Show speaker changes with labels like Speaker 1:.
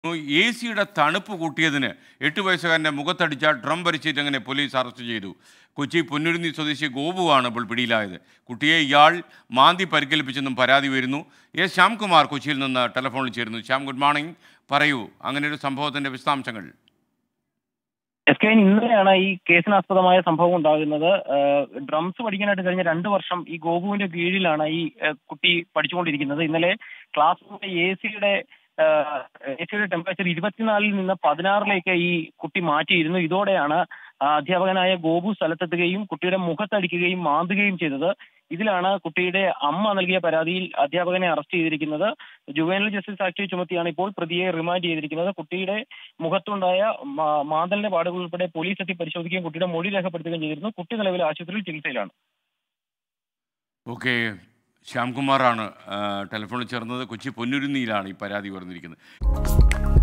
Speaker 1: A സിയുടെ തണുപ്പ് കൂട്ടിയതിന് എട്ട് വയസ്സുകാരൻ്റെ മുഖത്തടിച്ച ഡ്രം പരിച്ചിട്ട് അങ്ങനെ പോലീസ് അറസ്റ്റ് ചെയ്തു കൊച്ചി പൊന്നുരുന്നി സ്വദേശി ഗോപുവാണ് ഇപ്പോൾ പിടിയിലായത് കുട്ടിയെ ഇയാൾ മാന്തി പരിക്കേൽപ്പിച്ചെന്നും പരാതി വരുന്നു എസ് ശ്യാംകുമാർ കൊച്ചിയിൽ നിന്ന് ടെലിഫോണിൽ ചേരുന്നു ശ്യാം ഗുഡ് മോർണിംഗ് പറയൂ അങ്ങനെ ഒരു സംഭവത്തിൻ്റെ വിശദാംശങ്ങൾ
Speaker 2: എസ് കെ ഇന്നലെയാണ് ഈ കേസിനാസ്പദമായ സംഭവം ഉണ്ടാകുന്നത് ഏഹ് ഡ്രംസ് പഠിക്കാനായിട്ട് കഴിഞ്ഞ രണ്ട് വർഷം ഈ ഗോപുവിന്റെ കീഴിലാണ് ഈ ഏഹ് കുട്ടി പഠിച്ചുകൊണ്ടിരിക്കുന്നത് ഇന്നലെ ക്ലാസ് റൂമിലെ എ സിയുടെ എ സിയുടെ ടെമ്പറേച്ചർ ഇരുപത്തിനാലിൽ നിന്ന് പതിനാറിലേക്ക് ഈ കുട്ടി മാറ്റിയിരുന്നു ഇതോടെയാണ് ആ അധ്യാപകനായ ഗോപു സ്ഥലത്തെത്തുകയും കുട്ടിയുടെ മുഖത്തടിക്കുകയും മാന്തുകയും ചെയ്തത് ഇതിലാണ് കുട്ടിയുടെ അമ്മ നൽകിയ പരാതിയിൽ അധ്യാപകനെ അറസ്റ്റ് ചെയ്തിരിക്കുന്നത് ജുവനൽ ജസ്റ്റിസ് ആക്ട് ചുമത്തിയാണ് ഇപ്പോൾ പ്രതിയെ റിമാൻഡ് ചെയ്തിരിക്കുന്നത് കുട്ടിയുടെ മുഖത്തുണ്ടായ മാ- മാന്തലിന്റെ പാടുകൾ ഉൾപ്പെടെ പോലീസ് എത്തി പരിശോധിക്കുകയും കുട്ടിയുടെ മൊഴി രേഖപ്പെടുത്തുകയും ചെയ്തിരുന്നു കുട്ടി നിലവിൽ ആശുപത്രിയിൽ ചികിത്സയിലാണ്
Speaker 1: ഓക്കെ ശ്യാംകുമാറാണ് ആ, ടെലിഫോണിൽ ചേർന്നത് കൊച്ചി പൊന്നുരുന്നിയിലാണ് ഈ പരാതി പറഞ്ഞിരിക്കുന്നത്